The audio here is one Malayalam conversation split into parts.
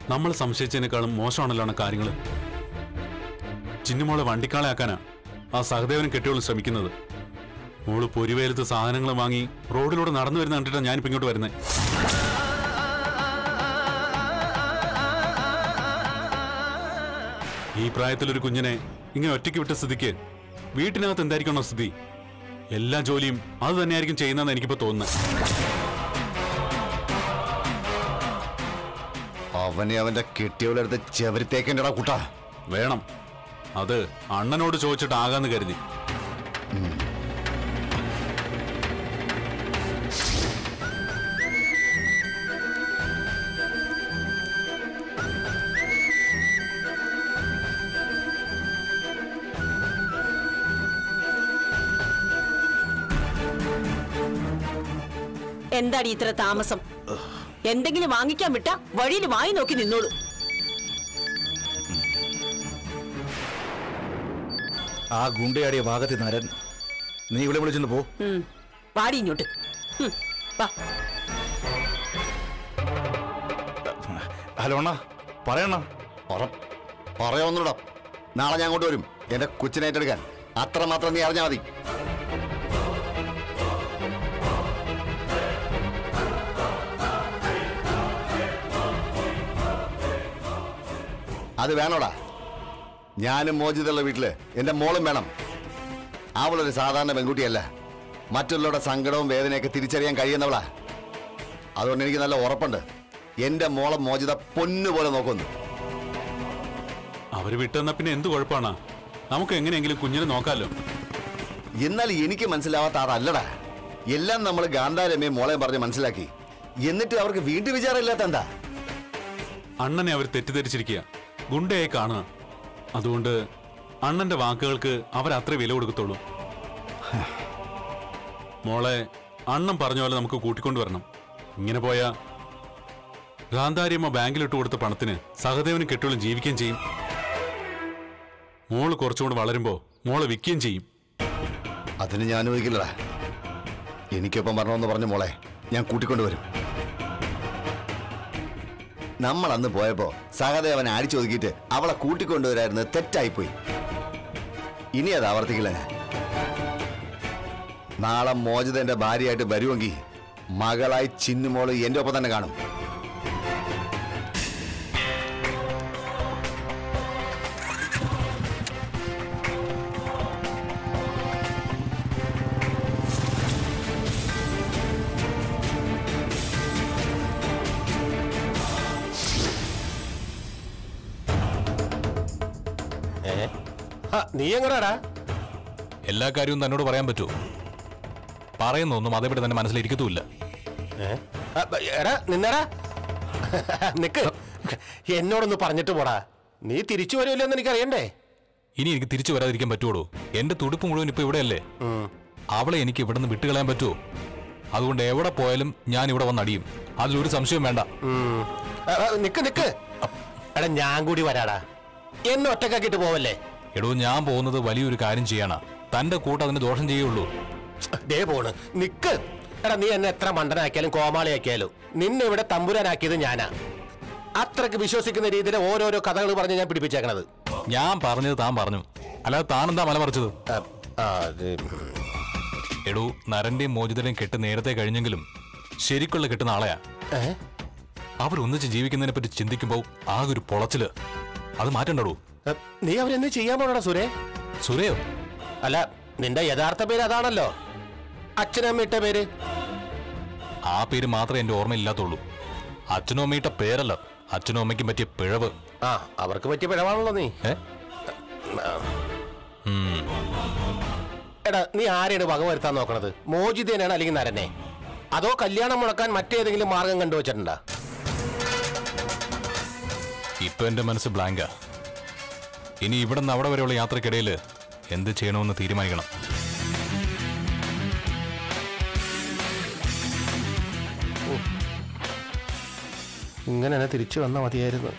നമ്മൾ സംശയിച്ചതിനേക്കാളും മോശമാണല്ലാണ് കാര്യങ്ങൾ ചിന്നുമോളെ വണ്ടിക്കാളെ ആക്കാനാ ആ സഹദേവനും കെട്ടിയോളും ശ്രമിക്കുന്നത് മോള് പൊരിവേലത്ത് സാധനങ്ങൾ വാങ്ങി റോഡിലൂടെ നടന്നു വരുന്ന കണ്ടിട്ടാണ് ഞാനിപ്പോ ഇങ്ങോട്ട് വരുന്നത് ഈ പ്രായത്തിലൊരു കുഞ്ഞിനെ ഇങ്ങനെ ഒറ്റയ്ക്ക് വിട്ട സ്ഥിതിക്ക് വീട്ടിനകത്ത് എന്തായിരിക്കണോ സ്ഥിതി എല്ലാ ജോലിയും അത് തന്നെയായിരിക്കും ചെയ്യുന്നതെന്ന് എനിക്കിപ്പോ തോന്നുന്നത് അവനെ അവന്റെ കെട്ടിയവളെടുത്ത് ചെവരിത്തേക്കേണ്ടടാ കൂട്ടാ വേണം അത് അണ്ണനോട് ചോദിച്ചിട്ട് ആകാന്ന് കരുതി എന്താടി ഇത്ര താമസം എന്തെങ്കിലും വാങ്ങിക്കാൻ വിട്ട വഴിയിൽ വായി നോക്കി നിന്നോളൂ ആ ഗുണ്ടയാടിയ ഭാഗത്ത് നരൻ നീ ഇവിടെ വിളിച്ചൊന്ന് പോ ഉം. വാടി ഇങ്ങോട്ട് ഉം. വാ ഹലോ അണ്ണാ പറയണ്ണ പറയാവുന്നൂടാ നാളെ ഞാൻ അങ്ങോട്ട് വരും എന്റെ കൊച്ചിനെ ഏറ്റെടുക്കാൻ അത്രമാത്രം നീ അറിഞ്ഞാൽ മതി അത് വേണോടാ ഞാനും മോചിതുള്ള വീട്ടില് എന്റെ മോളും വേണം അവളൊരു സാധാരണ പെൺകുട്ടിയല്ല മറ്റുള്ളവരുടെ സങ്കടവും വേദനയൊക്കെ തിരിച്ചറിയാൻ കഴിയുന്നവളാ അതുകൊണ്ട് എനിക്ക് നല്ല ഉറപ്പുണ്ട് എന്റെ മോളെ മോചിത പൊന്നുപോലെ നോക്കുന്നു അവര് വിട്ടെന്നാ പിന്നെ എന്ത് കുഴപ്പമാണാ നമുക്ക് എങ്ങനെയെങ്കിലും കുഞ്ഞിനെ നോക്കാലോ എന്നാൽ എനിക്ക് മനസ്സിലാവാത്ത അതല്ലടാ എല്ലാം നമ്മൾ ഗാന്ധാരമ്മയും മോളെയും പറഞ്ഞ് മനസ്സിലാക്കി എന്നിട്ട് അവർക്ക് വീണ്ടും വിചാരമില്ലാത്ത എന്താ അണ്ണനെ അവർ തെറ്റിദ്ധരിച്ചിരിക്കുക ഗുണ്ടയായി കാണുക അതുകൊണ്ട് അണ്ണന്റെ വാക്കുകൾക്ക് അവർ അത്ര വില കൊടുക്കത്തുള്ളൂ മോളെ അണ്ണൻ പറഞ്ഞ പോലെ നമുക്ക് കൂട്ടിക്കൊണ്ടുവരണം ഇങ്ങനെ പോയാ ഗാന്ധാരിയമ്മ ബാങ്കിലിട്ട് കൊടുത്ത പണത്തിന് സഹദേവനും കെട്ടുകളും ജീവിക്കുകയും ചെയ്യും മോള് കുറച്ചുകൂടി വളരുമ്പോ മോളെ വിൽക്കുകയും ചെയ്യും അതിന് ഞാൻ അനുവദിക്കില്ലടാ എനിക്കൊപ്പം വരണമെന്ന് പറഞ്ഞ മോളെ ഞാൻ കൂട്ടിക്കൊണ്ടുവരും നമ്മൾ അന്ന് പോയപ്പോ സഹദേവൻ അടിച്ചൊതുക്കിയിട്ട് അവളെ കൂട്ടിക്കൊണ്ടുവരായിരുന്നത് തെറ്റായിപ്പോയി ഇനി അത് ആവർത്തിക്കില്ല ഞാൻ നാളെ മോചിതന്റെ ഭാര്യയായിട്ട് വരുമെങ്കിൽ മകളായി ചിന്നുമോള് എന്റെ ഒപ്പം തന്നെ കാണും ആ, നീ എങ്ങടാടാ എല്ലാ കാര്യവും തന്നോട് പറയാൻ പറ്റുമോ പറയുന്നൊന്നും അതേപടി തന്നെ മനസ്സിലിരിക്കത്തുമില്ല ആ, ബ- എടാ നിന്നടാ നിക്ക് എന്നോടൊന്ന് പറഞ്ഞിട്ട് പോടാ നീ തിരിച്ചു വരുമല്ലോ എന്ന് എനിക്കറിയണ്ടേ ഇനി എനിക്ക് തിരിച്ചു വരാതിരിക്കാൻ പറ്റുമോ എന്റെ തുടുപ്പ് മുഴുവൻ ഇപ്പൊ ഇവിടെയല്ലേ അവളെ എനിക്ക് ഇവിടെ നിന്ന് വിട്ടുകളയാൻ പറ്റുമോ അതുകൊണ്ട് എവിടെ പോയാലും ഞാൻ ഇവിടെ വന്ന് അടിയും അതിലൊരു സംശയവും വേണ്ട ഉം. ആ, ആ, നിക്ക് നിക്ക് എടാ ഞാൻ കൂടി വരാടാ എന്നെ ഒറ്റക്കാക്കിട്ട് പോവല്ലേ എടോ ഞാൻ പോകുന്നത് വലിയൊരു കാര്യം ചെയ്യാനാ തന്റെ കൂട്ട് അതിന് ദോഷം ചെയ്യുള്ളൂ ദേ പോണ് നിക്ക് എടാ നീ എന്നെ എത്ര മണ്ടനാക്കിയാലും കോമാളിയാക്കിയാലും നിന്നെ ഇവിടെ തമ്പുരാനാക്കിയത് ഞാനാ അത്രക്ക് വിശ്വസിക്കുന്ന രീതിയിൽ ഓരോരോ കഥകൾ പറഞ്ഞ് ഞാൻ പിടിപ്പിച്ചേക്കണത് ഞാൻ പറഞ്ഞത് താൻ പറഞ്ഞു അല്ലാതെ താൻ എന്താ മലമറിച്ചത് ആ, ആ, അത് എടോ നരന്റെയും മോചിതന്റെയും കെട്ട് നേരത്തെ കഴിഞ്ഞെങ്കിലും ശരിക്കുള്ള കെട്ട് നാളെയാ ഏ? അവരൊന്നിച്ച് ജീവിക്കുന്നതിനെ പറ്റി ചിന്തിക്കുമ്പോൾ ആകെ ഒരു പൊളച്ചില് അത് മാറ്റണ്ടോ ആ, നീ അവരെന്ത് ചെയ്യാൻ പോണടാ സുരേ സുരയോ അല്ല നിന്റെ യഥാർത്ഥ പേര് അതാണല്ലോ അച്ഛനമ്മ ഇട്ട പേര് ആ പേര് മാത്രമേ എന്റെ ഓർമ്മയില്ലാത്തുള്ളൂ അച്ഛനും അമ്മയിട്ട പേരല്ല അച്ഛനും അമ്മയ്ക്കും പറ്റിയ പിഴവ് ആ അവർക്ക് പറ്റിയ പിഴവാണല്ലോ നീ ഏ ഉം. എടാ നീ ആരെയാണ് വക വരുത്താൻ നോക്കണത് മോചിതേനാണ് അല്ലെങ്കിൽ നരനെ അതോ കല്യാണം മുടക്കാൻ മറ്റേതെങ്കിലും മാർഗം കണ്ടുവച്ചിട്ടുണ്ടാ ഇപ്പൊ എന്റെ മനസ്സ് ബ്ലാങ്കാ ഇനി ഇവിടെ നിന്ന് അവിടെ വരെയുള്ള യാത്രക്കിടയിൽ എന്ത് ചെയ്യണമെന്ന് തീരുമാനിക്കണം ഇങ്ങനെ തന്നെ തിരിച്ചു വന്നാൽ മതിയായിരുന്നു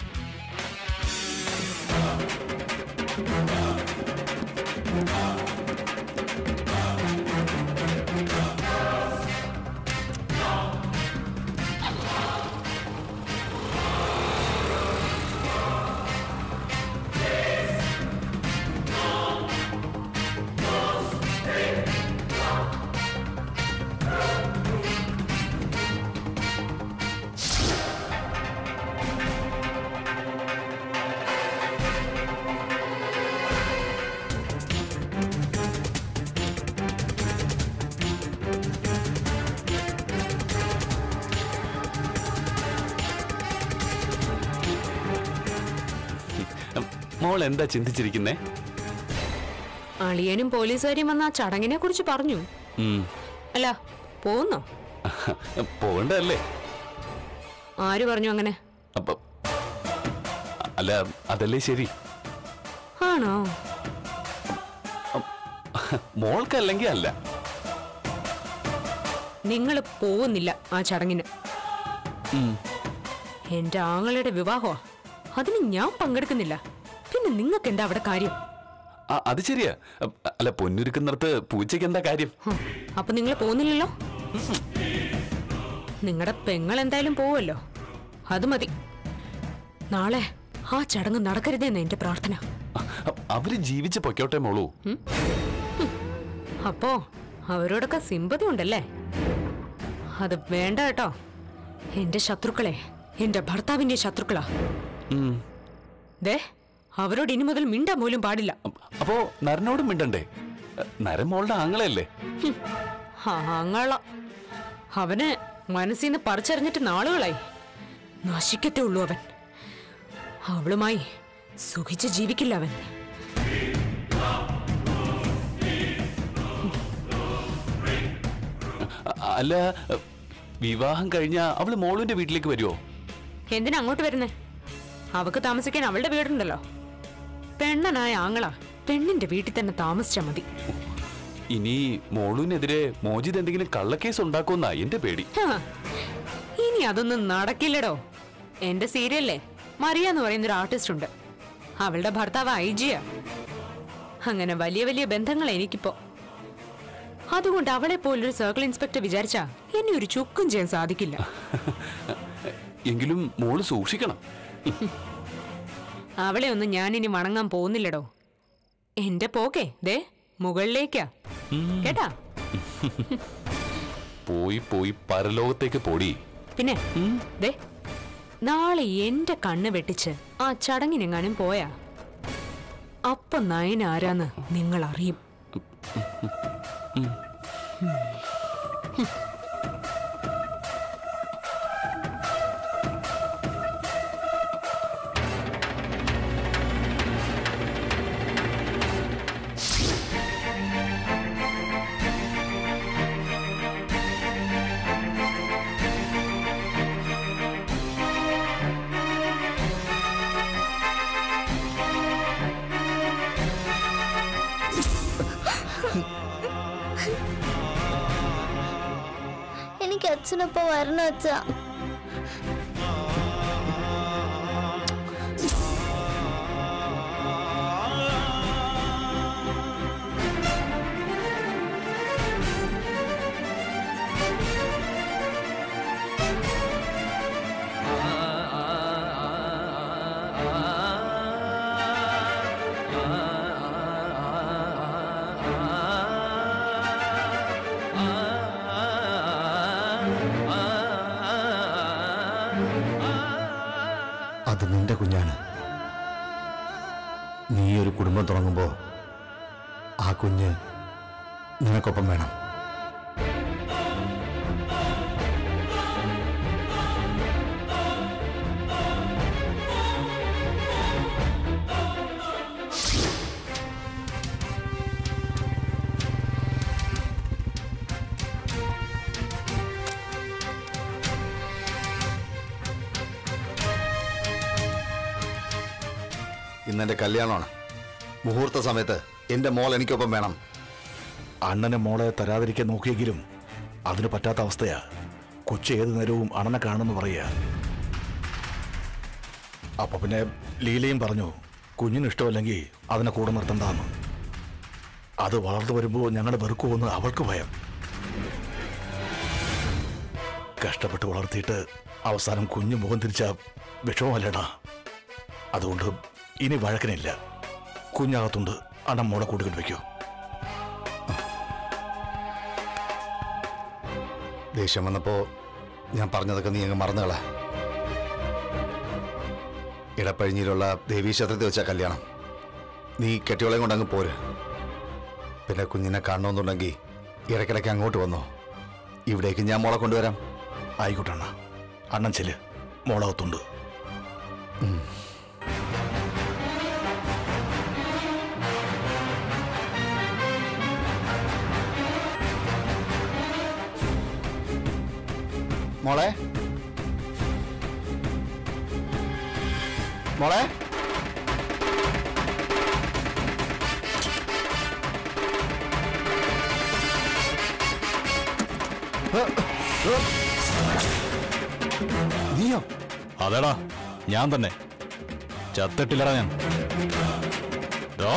മോൾ എന്താ ചിന്തിച്ചിരിക്കുന്നേ അളിയനും പോലീസുകാരും വന്ന ആ ചടങ്ങിനെ കുറിച്ച് പറഞ്ഞു ഉം. അല്ല പോന്നോ പോകണ്ടല്ലേ ആര് പറഞ്ഞു അങ്ങനെ അപ്പൊ അല്ല അതല്ലേ ശരി ആണോ മോൾക്കല്ലെങ്കിൽ അല്ല നിങ്ങൾ പോകുന്നില്ല ആ ചടങ്ങിന് എന്റെ ആങ്ങളുടെ വിവാഹമാ അതിന് ഞാൻ പങ്കെടുക്കുന്നില്ല പിന്നെ നിങ്ങൾക്ക് എന്താ അവിടെ കാര്യം ആ, അത് ശരിയാ അ- അല്ല പൊന്നുരുക്കുന്നിടത്ത് പൂച്ചയ്ക്ക് എന്താ കാര്യം ഹും, അപ്പൊ നിങ്ങൾ പോകുന്നില്ലല്ലോ നിങ്ങളുടെ പെങ്ങൾ എന്തായാലും പോവുമല്ലോ അത് മതി നാളെ ആ ചടങ്ങ് നടക്കരുതെന്ന് എന്റെ പ്രാർത്ഥന അ- അവര് ജീവിച്ച് പൊയ്ക്കോട്ടെ മോളൂ അപ്പോ അവരോടൊക്കെ സിമ്പതി ഉണ്ടല്ലേ അത് വേണ്ട കേട്ടോ എന്റെ ശത്രുക്കളെ എന്റെ ഭർത്താവിന്റെ ശത്രുക്കളാ ഉം. ദേ അവരോട് ഇനി മുതൽ മിണ്ടാൻ പോലും പാടില്ല അ- അപ്പോ നരനോടും മിണ്ടണ്ടേ അ, നരൻ മോളുടെ ആങ്ങളല്ലേ ആങ്ങള അവന് മനസ്സിൽ നിന്ന് പറിച്ചറിഞ്ഞിട്ട് നാളുകളായി നശിക്കത്തേ ഉള്ളൂ അവൻ അവളുമായി സുഖിച്ച് ജീവിക്കില്ല അവൻ അ- അല്ല അ, വിവാഹം കഴിഞ്ഞ അവള് മോളുവിന്റെ വീട്ടിലേക്ക് വരുമോ എന്തിനാ അങ്ങോട്ട് വരുന്നേ അവക്ക് താമസിക്കാൻ അവളുടെ വീടുണ്ടല്ലോ പെണ്ണനായ ആങ്ങള പെണ്ണിന്റെ വീട്ടിൽ തന്നെ താമസിച്ചാ മതി ഇനി മോളുവിനെതിരെ മോജിത് എന്തെങ്കിലും കള്ളക്കേസ് ഉണ്ടാക്കുമെന്നാ എന്റെ പേടി ഹാ, ഇനി അതൊന്നും നടക്കില്ലടോ എന്റെ സീരിയലിലെ മറിയ എന്ന് പറയുന്ന ഒരു ആർട്ടിസ്റ്റ് ഉണ്ട് അവളുടെ ഭർത്താവ് ഐ ജിയാ അങ്ങനെ വലിയ വലിയ ബന്ധങ്ങൾ എനിക്കിപ്പോ അതുകൊണ്ട് അവളെ പോലൊരു സർക്കിൾ ഇൻസ്പെക്ടർ വിചാരിച്ചാ എന്നെ ഒരു ചുക്കും ചെയ്യാൻ സാധിക്കില്ല എങ്കിലും മോള് സൂക്ഷിക്കണം അവളെ ഒന്നും ഞാനിനി വണങ്ങാൻ പോകുന്നില്ലടോ എന്റെ പോക്കേ ദേ മുകളിലേക്കാ കേട്ടാ പോയി പോയി പരലോകത്തേക്ക് പൊടി പിന്നെ ദേ നാളെ എന്റെ കണ്ണ് വെട്ടിച്ച് ആ ചടങ്ങിനെങ്ങാനും പോയാ അപ്പൊ നയൻ ആരാന്ന് നിങ്ങൾ അറിയും എനിക്ക് അച്ഛനൊപ്പം വരണം അച്ഛാ അത് നിന്റെ കുഞ്ഞാണ് നീ ഒരു കുടുംബം തുടങ്ങുമ്പോൾ ആ കുഞ്ഞ് നിനക്കൊപ്പം വേണം ഇന്നെന്റെ കല്യാണമാണ് മുഹൂർത്ത സമയത്ത് എന്റെ മോൾ എനിക്കൊപ്പം വേണം അണ്ണനെ മോളെ തരാതിരിക്കാൻ നോക്കിയെങ്കിലും അതിന് പറ്റാത്ത അവസ്ഥയാ കൊച്ചു ഏത് നേരവും അണ്ണനെ കാണുമെന്ന് പറയുക അപ്പൊ പിന്നെ ലീലയും പറഞ്ഞു കുഞ്ഞിന് ഇഷ്ടമല്ലെങ്കിൽ അതിനെ കൂടെ നിർത്തണ്ടെന്ന് അത് വളർന്നു വരുമ്പോൾ ഞങ്ങളെ വെറുക്കുമെന്ന് അവൾക്ക് ഭയം കഷ്ടപ്പെട്ട് വളർത്തിയിട്ട് അവസാനം കുഞ്ഞു മുഖം തിരിച്ച വിഷമമല്ലടാ അതുകൊണ്ട് ഇനി വഴക്കിനില്ല കുഞ്ഞകത്തുണ്ട് അണ്ണൻ മോളെ കൂട്ടുകെട്ട് വയ്ക്കൂ ദേഷ്യം വന്നപ്പോ ഞാൻ പറഞ്ഞതൊക്കെ നീ അങ്ങ് മറന്നുകള ഇടപ്പഴിഞ്ഞിലുള്ള ദേവീക്ഷേത്രത്തിൽ വെച്ച കല്യാണം നീ കെട്ടിയോളെയും കൊണ്ട് അങ്ങ് പോര് പിന്നെ കുഞ്ഞിനെ കാണണമെന്നുണ്ടെങ്കിൽ ഇടയ്ക്കിടയ്ക്ക് അങ്ങോട്ട് വന്നോ ഇവിടേക്ക് ഞാൻ മോളെ കൊണ്ടുവരാം ആയിക്കോട്ടെ അണ്ണ അണ്ണൻ ചെല്ല് മോളകത്തുണ്ട് മോളെ മോളെ നീയോ അതേടാ ഞാൻ തന്നെ ചത്തിട്ടില്ലടാ ഞാൻ ദോ.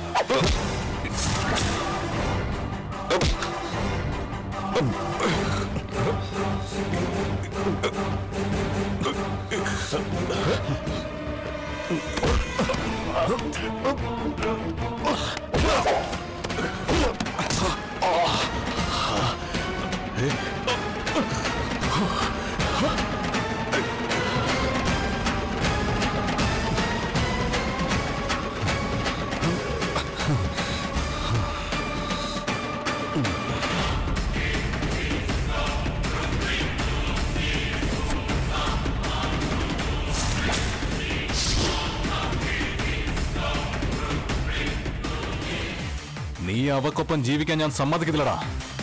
നീ അവക്കൊപ്പം ജീവിക്കാൻ ഞാൻ സമ്മതിക്കത്തില്ലടാ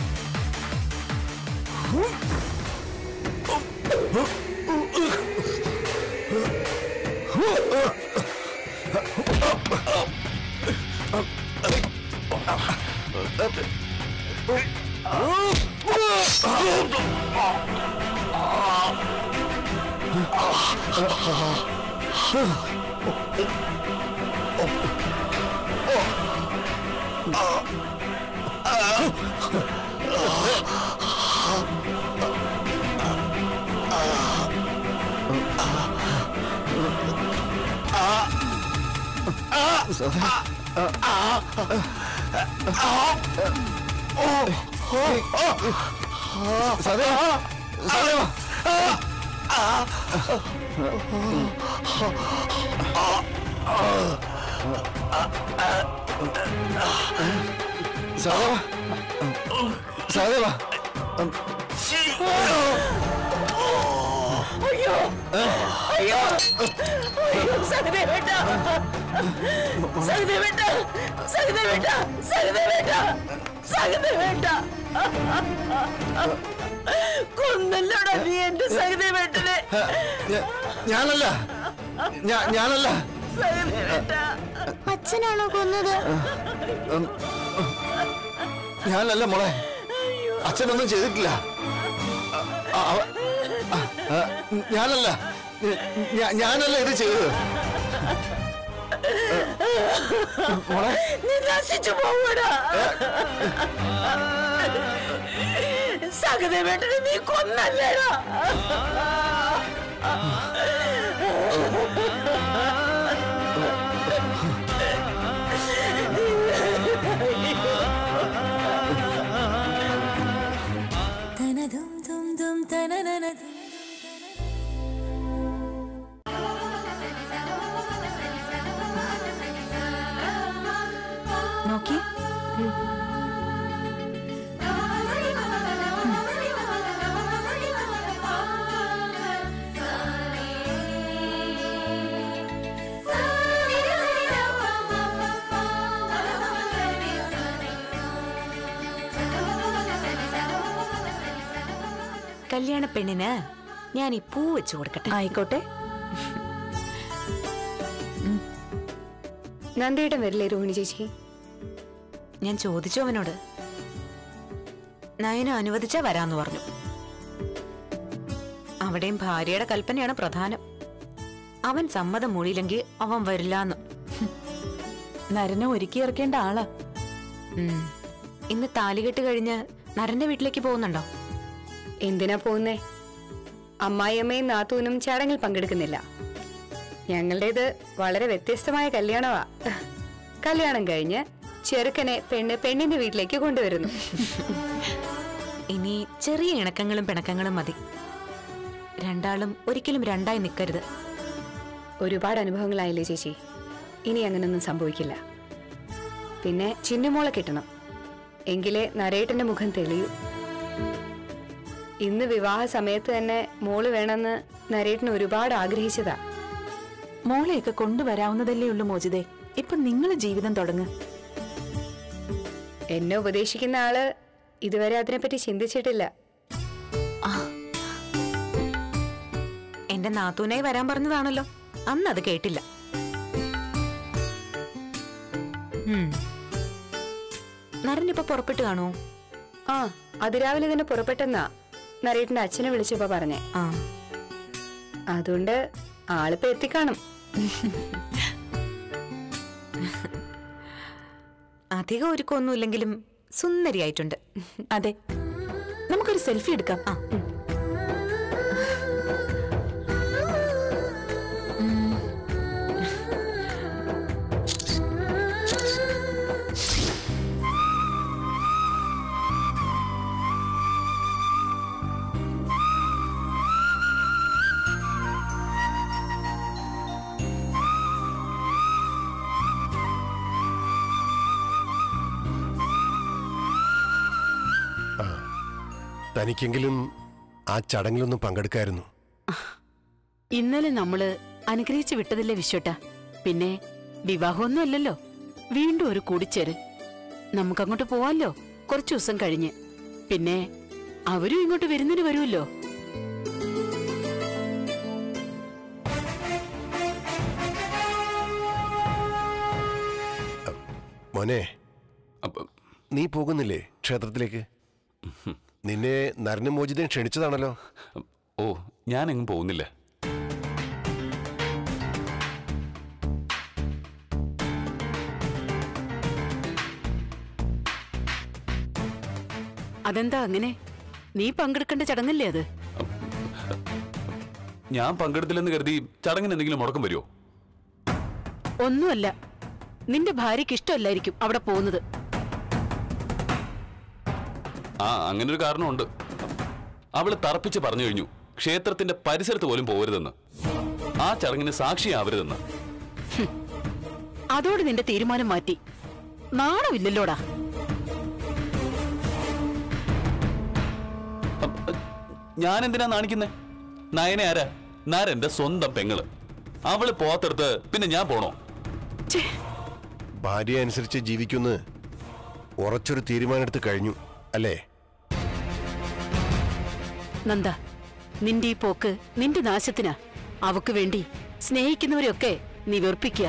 സദേവ സദേവ സദേവ സദേവ സഹദേവേട്ട സഹദേവേട്ട സഹദേവേട്ട സഹദേവേട്ട സഹദേവേട്ട കൊന്നല്ലോടാ നീ എന്റെ സഹദേവേട്ടനെ ഞാ- ഞാനല്ല ഞാ- ഞാനല്ല സഹദേവേട്ട അച്ഛനാണോ കൊന്നത് ഞാനല്ല മോളെ അച്ഛനൊന്നും ചെയ്തിട്ടില്ല ആ, അവ- ആ, ആ, ഞാനല്ല ഞാ- ഞാനല്ല ഇത് ചെയ്തത് മോളെ നീ നശിച്ചു പോവടാ സഹദേവേട്ടനെ നീ കൊന്നല്ലേടാ നോക്കി കല്യാണ പെണ്ണിന് ഞാൻ ഈ പൂ വെച്ച് കൊടുക്കട്ടെ ആയിക്കോട്ടെ നന്ദേട്ടൻ വരില്ലേ രോഹിണി ചേച്ചി ഞാൻ ചോദിച്ചു അവനോട് നയന അനുവദിച്ചാ വരാന്ന് പറഞ്ഞു അവിടെയും ഭാര്യയുടെ കൽപ്പനയാണ് പ്രധാനം അവൻ സമ്മതം മൂടിയില്ലെങ്കിൽ അവൻ വരില്ലാന്ന് നരനെ ഒരുക്കി ഇറക്കേണ്ട ആളാ ഉം. ഇന്ന് താലികെട്ട് കഴിഞ്ഞ് നരന്റെ വീട്ടിലേക്ക് പോകുന്നുണ്ടോ എന്തിനാ പോകുന്നേ അമ്മായിയമ്മയും നാത്തൂനും ചടങ്ങിൽ പങ്കെടുക്കുന്നില്ല ഞങ്ങളുടേത് വളരെ വ്യത്യസ്തമായ കല്യാണമാ കല്യാണം കഴിഞ്ഞ് ചെറുക്കനെ പെണ്ണ് പെണ്ണിന്റെ വീട്ടിലേക്ക് കൊണ്ടുവരുന്നു ഇനി ചെറിയ ഇണക്കങ്ങളും പിണക്കങ്ങളും മതി രണ്ടാളും ഒരിക്കലും രണ്ടായി നിൽക്കരുത് ഒരുപാട് അനുഭവങ്ങളായില്ലേ ചേച്ചി ഇനി അങ്ങനൊന്നും സംഭവിക്കില്ല പിന്നെ ചിന്നുമോളെ കിട്ടണം എങ്കിലേ നരേട്ടന്റെ മുഖം തെളിയൂ ഇന്ന് വിവാഹ സമയത്ത് തന്നെ മോള് വേണമെന്ന് നരേട്ടൻ ഒരുപാട് ആഗ്രഹിച്ചതാ മോളെയൊക്കെ കൊണ്ടുവരാവുന്നതല്ലേ ഉള്ളൂ മോചിതേ ഇപ്പൊ നിങ്ങൾ ജീവിതം തുടങ്ങ് എന്നെ ഉപദേശിക്കുന്ന ആള് ഇതുവരെ അതിനെപ്പറ്റി ചിന്തിച്ചിട്ടില്ല എന്റെ നാത്തൂനായി വരാൻ പറഞ്ഞതാണല്ലോ അന്ന് അത് കേട്ടില്ല ഉം. നരൻ ഇപ്പൊ പുറപ്പെട്ടു കാണൂ ആ അതിരാവിലെ തന്നെ പുറപ്പെട്ടെന്നാ നരേട്ടന്റെ അച്ഛനെ വിളിച്ചപ്പോ പറഞ്ഞേ ആ അതുകൊണ്ട് ആളിപ്പോ എത്തിക്കാണും അധികം ഒരുക്കമൊന്നുമില്ലെങ്കിലും സുന്ദരിയായിട്ടുണ്ട് അതെ നമുക്കൊരു സെൽഫി എടുക്കാം ആ. തനിക്കെങ്കിലും ആ ചടങ്ങിലൊന്നും പങ്കെടുക്കായിരുന്നു ഇന്നലെ നമ്മള് അനുഗ്രഹിച്ചു വിട്ടതില്ലേ വിശ്വട്ട പിന്നെ വിവാഹമൊന്നും അല്ലല്ലോ വീണ്ടും ഒരു കൂടിച്ചേരൽ നമുക്കങ്ങോട്ട് പോവാല്ലോ കുറച്ചു ദിവസം കഴിഞ്ഞ് പിന്നെ അവരും ഇങ്ങോട്ട് വരുന്നതിന് വരുമല്ലോ മോനെ അപ്പ- നീ പോകുന്നില്ലേ ക്ഷേത്രത്തിലേക്ക് നിന്നെ നരനുമോചിതൻ ക്ഷണിച്ചതാണല്ലോ ഓ ഞാൻ എങ്ങും പോകുന്നില്ല അതെന്താ അങ്ങനെ നീ പങ്കെടുക്കേണ്ട ചടങ്ങല്ലേ അത് ഞാൻ പങ്കെടുത്തില്ലെന്ന് കരുതി ചടങ്ങിന് എന്തെങ്കിലും മുടക്കം വരുമോ ഒന്നുമല്ല നിന്റെ ഭാര്യയ്ക്ക് ഇഷ്ടമല്ലായിരിക്കും അവിടെ പോകുന്നത് ആ അങ്ങനെ ഒരു കാരണമുണ്ട് അവള് തറപ്പിച്ച് പറഞ്ഞു കഴിഞ്ഞു ക്ഷേത്രത്തിന്റെ പരിസരത്ത് പോലും പോകരുതെന്ന് ആ ചടങ്ങിന് സാക്ഷിയാവരുതെന്ന് അതോടെ നിന്റെ തീരുമാനം മാറ്റി നാണമില്ലല്ലോടാ ഞാൻ എന്തിനാ നാണിക്കുന്നേ നയനെ ആരാ നാരെന്റെ സ്വന്തം പെങ്ങള് അവള് പോത്തെടുത്ത് പിന്നെ ഞാൻ പോണോ ഛേ, ഭാര്യ അനുസരിച്ച് ജീവിക്കുന്ന് ഉറച്ചൊരു തീരുമാനമെടുത്ത് കഴിഞ്ഞു അല്ലേ നന്ദ നിന്റെ ഈ പോക്ക് നിന്റെ നാശത്തിനാ അവക്ക് വേണ്ടി സ്നേഹിക്കുന്നവരെയൊക്കെ നീ വെറുപ്പിക്കുക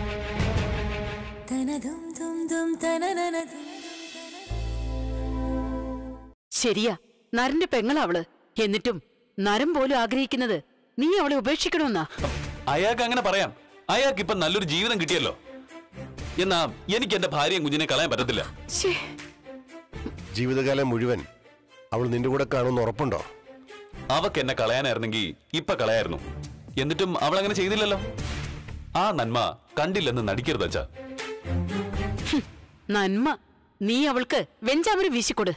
ശരിയാ നരന്റെ പെങ്ങളാ അവള് എന്നിട്ടും നരം പോലും ആഗ്രഹിക്കുന്നത് നീ അവളെ ഉപേക്ഷിക്കണമെന്നാ അയാൾക്ക് അങ്ങനെ പറയാം അയാൾക്ക് ഇപ്പൊ നല്ലൊരു ജീവിതം കിട്ടിയല്ലോ എന്നാ എനിക്ക് എന്റെ ഭാര്യയും കുഞ്ഞിനെ കളയാൻ പറ്റത്തില്ല ശ്ശേ, ജീവിതകാലം മുഴുവൻ അവൾ നിന്റെ കൂടെ കാണുമെന്ന് ഉറപ്പുണ്ടോ അവക്ക് എന്നെ കളയാനായിരുന്നെങ്കിൽ ഇപ്പൊ കളയായിരുന്നു എന്നിട്ടും അവൾ അങ്ങനെ ചെയ്തില്ലല്ലോ ആ നന്മ കണ്ടില്ലെന്ന് നടിക്കരുത് അച്ഛാ നന്മ നീ അവൾക്ക് വെഞ്ചാമര് വീശിക്കൊട്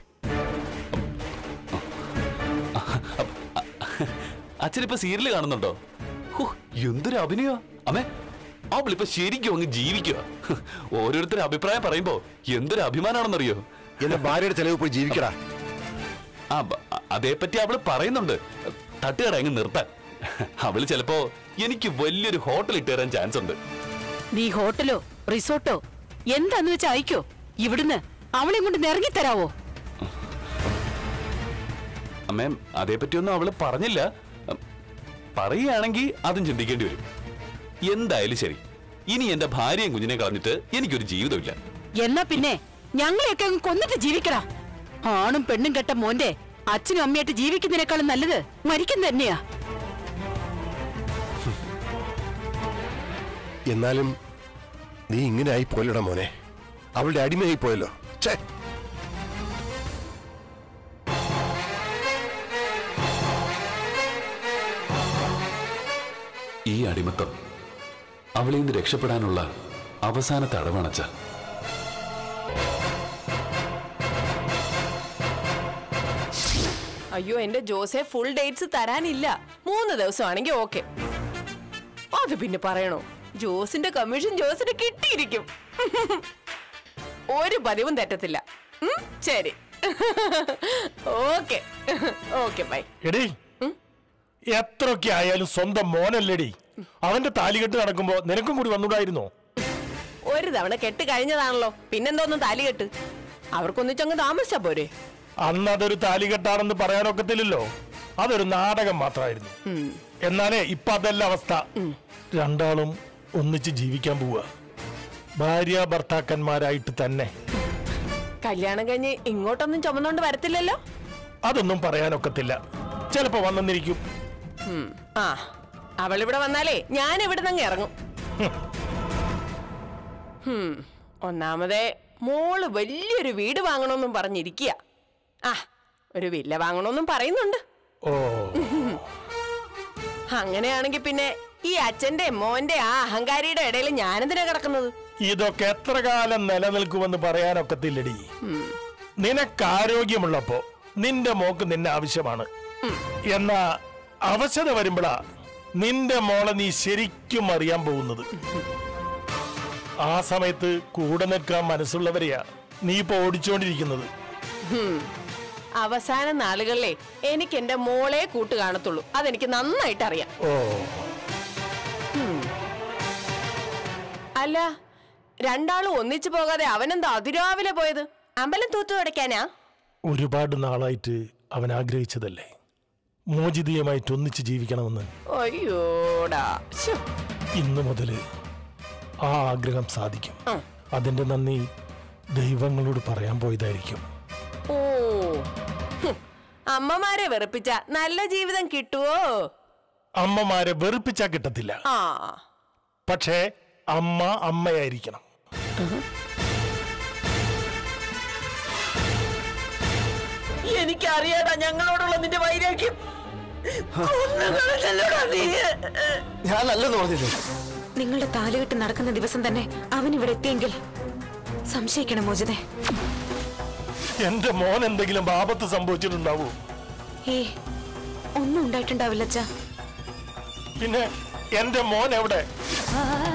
അച്ഛനിപ്പോ സീരിയല് കാണുന്നുണ്ടോ ഹോ, എന്തൊരു അഭിനയോ അമ്മേ അവളിപ്പോ ശരിക്കും അങ്ങ് ജീവിക്കുക ഓരോരുത്തരുടെ അഭിപ്രായം പറയുമ്പോ എന്തൊരു അഭിമാനാണെന്നറിയോ എന്റെ ഭാര്യയുടെ ചെലവ് പോയി ജീവിക്കടാ ആ ബ- അ- അതേപ്പറ്റി അവള് പറയുന്നുണ്ട് തട്ടുകട അങ്ങ് നിർത്താൻ അവള് ചിലപ്പോ എനിക്ക് വലിയൊരു ഹോട്ടൽ ഇട്ട് തരാൻ ചാൻസ് ഉണ്ട് നീ ഹോട്ടലോ റിസോർട്ടോ എന്താന്ന് വെച്ചാ അയക്കോ ഇവിടുന്ന് അവളെ കൊണ്ട് നിറങ്ങിത്തരാവോ അമ്മേ അതേപ്പറ്റിയൊന്നും അവള് പറഞ്ഞില്ല പറയുകയാണെങ്കിൽ അതും ചിന്തിക്കേണ്ടി വരും എന്തായാലും ശരി ഇനി എന്റെ ഭാര്യയും കുഞ്ഞിനെ കളഞ്ഞിട്ട് എനിക്കൊരു ജീവിതമില്ല എന്നാ പിന്നെ ഞങ്ങളെയൊക്കെ അങ്ങ് കൊന്നിട്ട് ജീവിക്കടാ ആണും പെണ്ണും കെട്ട മോന്റെ അച്ഛനും അമ്മയായിട്ട് ജീവിക്കുന്നതിനേക്കാളും നല്ലത് മരിക്കുന്ന തന്നെയാ എന്നാലും നീ ഇങ്ങനെ ആയി പോയല്ലോടാ മോനെ അവളുടെ അടിമയായി പോയല്ലോ ഛേ ഈ അടിമത്തം അവളിൽ നിന്ന് രക്ഷപ്പെടാനുള്ള അവസാനത്തെ അടവണച്ച അയ്യോ എന്റെ ജോസെ ഫുൾ ഡേറ്റ്സ് തരാനില്ല മൂന്ന് ദിവസമാണെങ്കിൽ ഓക്കെ അത് പിന്നെ പറയണോ ജോസിന്റെ കമ്മീഷൻ ജോസിന് കിട്ടിയിരിക്കും ഒരു പതിവും തെറ്റത്തില്ല ഉം, ശരി ഓക്കെ ഓക്കെ ബൈ എടീ എത്രയൊക്കെ ആയാലും സ്വന്തം മോനല്ലേടി അവന്റെ താലികെട്ട് നടക്കുമ്പോ നിനക്കും കൂടി വന്നുകൂടായിരുന്നോ ഒരു തവണ കെട്ട് കഴിഞ്ഞതാണല്ലോ പിന്നെന്തോന്നും താലി കെട്ട് അവർക്കൊന്നിച്ചങ്ങ് താമസിച്ചാ പോരെ അന്ന് അതൊരു താലികെട്ടാണെന്ന് പറയാനൊക്കത്തില്ലല്ലോ അതൊരു നാടകം മാത്രമായിരുന്നു എന്നാലേ ഇപ്പൊ അതല്ല അവസ്ഥ രണ്ടാളും ഒന്നിച്ച് ജീവിക്കാൻ പോവുക ഭാര്യ ഭർത്താക്കന്മാരായിട്ട് തന്നെ കല്യാണം കഴിഞ്ഞ് ഇങ്ങോട്ടൊന്നും ചുമന്നോണ്ട് വരത്തില്ലല്ലോ അതൊന്നും പറയാനൊക്കത്തില്ല ചിലപ്പോ വന്നെന്നിരിക്കും ഉം. ആ അവളിവിടെ വന്നാലേ ഞാൻ ഇവിടെ നിന്ന് ഇറങ്ങും ഹും. ഒന്നാമതേ മോള് വലിയൊരു വീട് വാങ്ങണമെന്നും പറഞ്ഞിരിക്കുക ആ ഒരു വില്ല വാങ്ങണമെന്നും പറയുന്നുണ്ട് ഓ അങ്ങനെയാണെങ്കിൽ പിന്നെ ഈ അച്ഛന്റെ മോന്റെ ആ അഹങ്കാരിയുടെ ഇടയിൽ ഞാനെന്തിനാ കിടക്കുന്നത് ഇതൊക്കെ എത്ര കാലം നിലനിൽക്കുമെന്ന് പറയാനൊക്കത്തില്ലടി നിനക്ക് ആരോഗ്യമുള്ളപ്പോ നിന്റെ മോക്ക് നിന്നെ ആവശ്യമാണ് എന്നാ അവശത വരുമ്പോഴാ നിന്റെ മോളെ നീ ശരിക്കും അറിയാൻ പോകുന്നത് ആ സമയത്ത് കൂടെ നിൽക്കാൻ മനസ്സുള്ളവരെയാ നീ ഇപ്പൊ ഓടിച്ചോണ്ടിരിക്കുന്നത് ഹും. അവസാന നാളുകളിലെ എനിക്ക് എന്റെ മോളെ കൂട്ട് കാണത്തുള്ളൂ അതെനിക്ക് നന്നായിട്ട് അറിയാം ഓ അല്ല രണ്ടാളും ഒന്നിച്ചു പോകാതെ അവനെന്താ അതിരാവിലെ പോയത് അമ്പലം തൂത്തു അടയ്ക്കാനാ ഒരുപാട് നാളായിട്ട് അവൻ ആഗ്രഹിച്ചതല്ലേ മോചിതയുമായിട്ട് ഒന്നിച്ച് ജീവിക്കണമെന്ന് അയ്യോടാ ശ്ശോ. ഇന്നു മുതല് ആ ആഗ്രഹം സാധിക്കും ആ. അതിന്റെ നന്ദി ദൈവങ്ങളോട് പറയാൻ പോയതായിരിക്കും ഓ ഹും. അമ്മമാരെ വെറുപ്പിച്ച നല്ല ജീവിതം കിട്ടുവോ അമ്മമാരെ വെറുപ്പിച്ചാ കിട്ടത്തില്ല ആ പക്ഷേ അമ്മ അമ്മയായിരിക്കണം എനിക്കറിയാടാ ഞങ്ങളോടുള്ള നിന്റെ വൈരാഗ്യം കൊന്നുകളഞ്ഞല്ലോടാ നീ. ഞാൻ നല്ലെന്ന് പറഞ്ഞില്ലേ നിങ്ങളുടെ താലുകെട്ട് നടക്കുന്ന ദിവസം തന്നെ അവൻ ഇവിടെ എത്തിയെങ്കിൽ സംശയിക്കണം മോചിതേ എന്റെ മോൻ എന്തെങ്കിലും ആപത്ത് സംഭവിച്ചിട്ടുണ്ടാവൂ ഏ ഒന്നും ഉണ്ടായിട്ടുണ്ടാവില്ല അച്ഛാ പിന്നെ എന്റെ മോൻ എവിടെ ആ